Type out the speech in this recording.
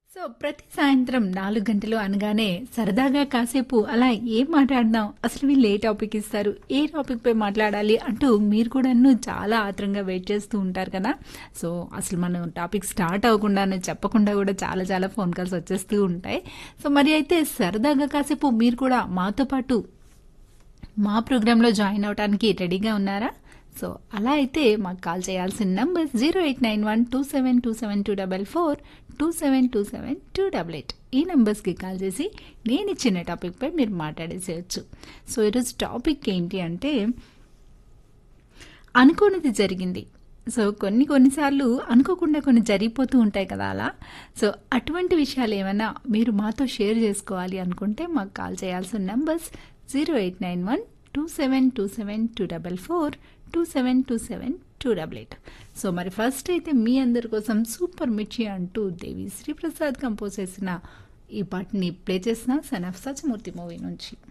so ప్రతి సాయంత్రం నాలుగు గంటలు అనగానే సరదాగా కాసేపు అలా ఏం మాట్లాడదాం అసలు వీళ్ళు ఏ టాపిక్ ఇస్తారు ఏ టాపిక్ పై మాట్లాడాలి అంటూ మీరు కూడా చాలా ఆత్రంగా వెయిట్ చేస్తూ ఉంటారు కదా సో అసలు మనం టాపిక్ స్టార్ట్ అవ్వకుండానే చెప్పకుండా కూడా చాలా చాలా ఫోన్ కాల్స్ వచ్చేస్తూ ఉంటాయి సో మరి అయితే సరదాగా కాసేపు మీరు కూడా మాతో పాటు మా ప్రోగ్రాంలో జాయిన్ అవడానికి రెడీగా ఉన్నారా సో అలా అయితే మాకు కాల్ చేయాల్సిన number zero eight nine one two seven two seven two double four two seven two seven two double eight ఈ నెంబర్స్కి కాల్ చేసి నేను ఇచ్చిన టాపిక్పై మీరు మాట్లాడేసేయచ్చు సో ఈరోజు టాపిక్ ఏంటి అంటే అనుకోనిది జరిగింది సో కొన్ని కొన్నిసార్లు అనుకోకుండా కొన్ని జరిగిపోతూ ఉంటాయి కదా అలా సో అటువంటి విషయాలు ఏమైనా మీరు మాతో షేర్ చేసుకోవాలి అనుకుంటే మాకు కాల్ చేయాల్సిన numbers zero eight nine one two seven two seven two double four two seven two seven two double eight so మరి ఫస్ట్ అయితే మీ అందరి కోసం సూపర్ మిర్చి అంటూ దేవి శ్రీప్రసాద్ కంపోజ్ చేసిన ఈ పాటని ప్లే చేసిన సన్ ఆఫ్ సచమూర్తి మూవీ నుంచి